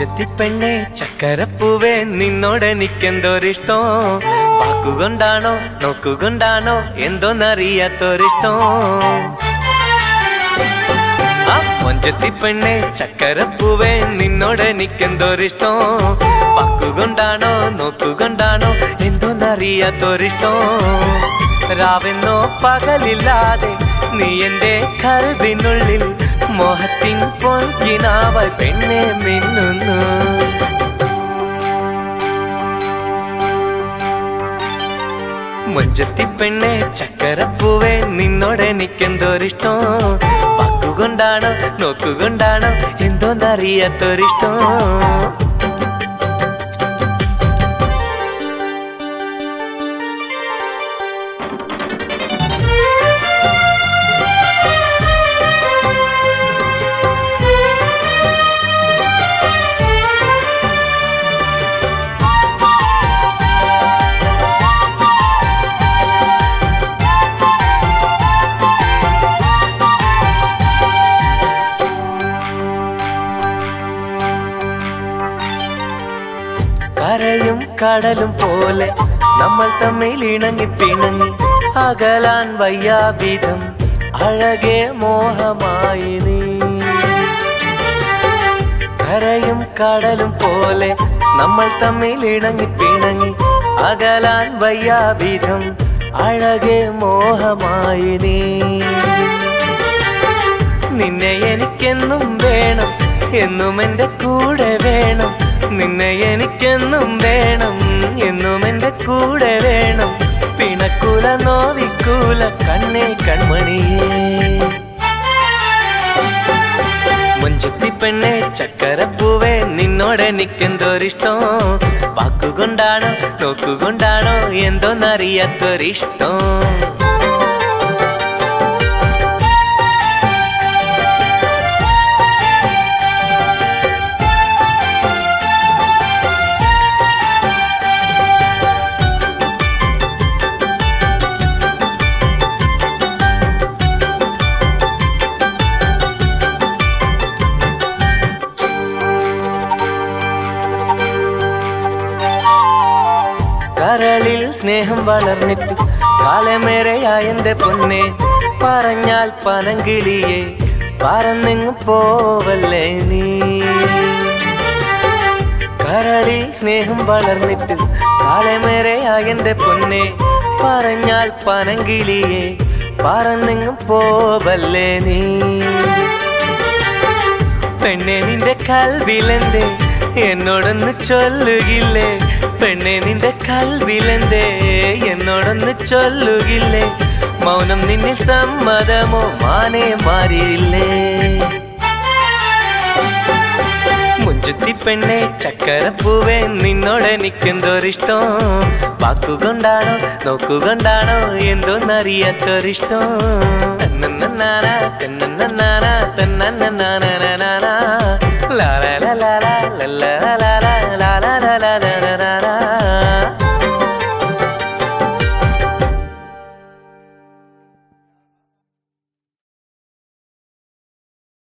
മുഞ്ചത്തി പെണ്ണെ ചക്കരപ്പൂവേ നിന്നോട് എനിക്കെന്തോരിഷ്ടം വാക്കുകൊണ്ടാണോ നോക്കുകൊണ്ടാണോ എന്തോന്നറിയാത്തൊരിഷ്ടം ആ മൊഞ്ചത്തി പെണ്ണെ ചക്കരപ്പൂവേ നിന്നോട് എനിക്കെന്തോരിഷ്ടം വാക്കുകൊണ്ടാണോ നോക്കുകൊണ്ടാണോ എന്തോന്നറിയാത്തൊരിഷ്ടം രാവെന്നോ പകലില്ലാതെ നീ എന്റെ കൽവിനുള്ളിൽ മോഹത്തിൻ പൊൻകിനാവായി പെണ്ണെ മിന്നുന്നു മുഞ്ചത്തി പെണ്ണെ ചക്കരപ്പൂവേ നിന്നോട് എനിക്കെന്തോരിഷ്ടം വാക്കുകൊണ്ടാണോ നോക്കുകൊണ്ടാണോ എന്തോന്നറിയാത്തൊരിഷ്ടം കരയും കടലും പോലെ നമ്മൾ തമ്മിൽ ഇണങ്ങി പിണങ്ങി അകലാൻ വയ്യാവിധം അഴകെ മോഹമായി നീ കരയും കടലും പോലെ നമ്മൾ തമ്മിൽ ഇണങ്ങി പിണങ്ങി അകലാൻ വയ്യാവിധം അഴകെ മോഹമായി നീ നിന്നെ എനിക്കെന്നും വേണം എന്നും എൻ്റെ കൂടെ വേണം നിന്നെ എനിക്കെന്നും വേണം എന്നും എൻ്റെ കൂടെ വേണം പിണക്കൂല നോവിക്കൂല കണ്ണേ കൺമണിയേ മുഞ്ചത്തി പെണ്ണെ ചക്കരപ്പൂവേ നിന്നോട് എനിക്കെന്തോരിഷ്ടം വാക്കുകൊണ്ടാണോ നോക്കുകൊണ്ടാണോ എന്തോന്നറിയാത്തൊരിഷ്ടം കരളിൽ സ്നേഹം വളർന്നിട്ട് കാലമേറെയായ എന്റെ പൊന്നെ പറഞ്ഞാൽ പനങ്കിളിയെ പറന്നെങ്ങു പോവല്ലേ നീ കരളിൽ സ്നേഹം വളർന്നിട്ട് കാലമേറെയായ എന്റെ പൊന്നെ പറഞ്ഞാൽ പനങ്കിളിയെ പറന്നെങ്ങു പോവല്ലേ നീ പെണ്ണെ നിന്റെ കൽവിലെന്തേ എന്നോടൊന്ന് ചൊല്ലുകില്ലേ പെണ്ണെ നിന്റെ കൽവിലെന്തേ എന്നോടൊന്ന് ചൊല്ലുകില്ലേ മൗനം നിന്നിൽ സമ്മതമോ മാനെ മാറിയില്ലേ മുഞ്ചത്തി പെണ്ണെ ചക്കരപ്പൂവേ നിന്നോട് എനിക്കെന്തോരിഷ്ടം വാക്കുകൊണ്ടാണോ നോക്കുകൊണ്ടാണോ എന്തോന്നറിയാത്തൊരിഷ്ടം തന്നന്നാനാ തന്നന്നാനാ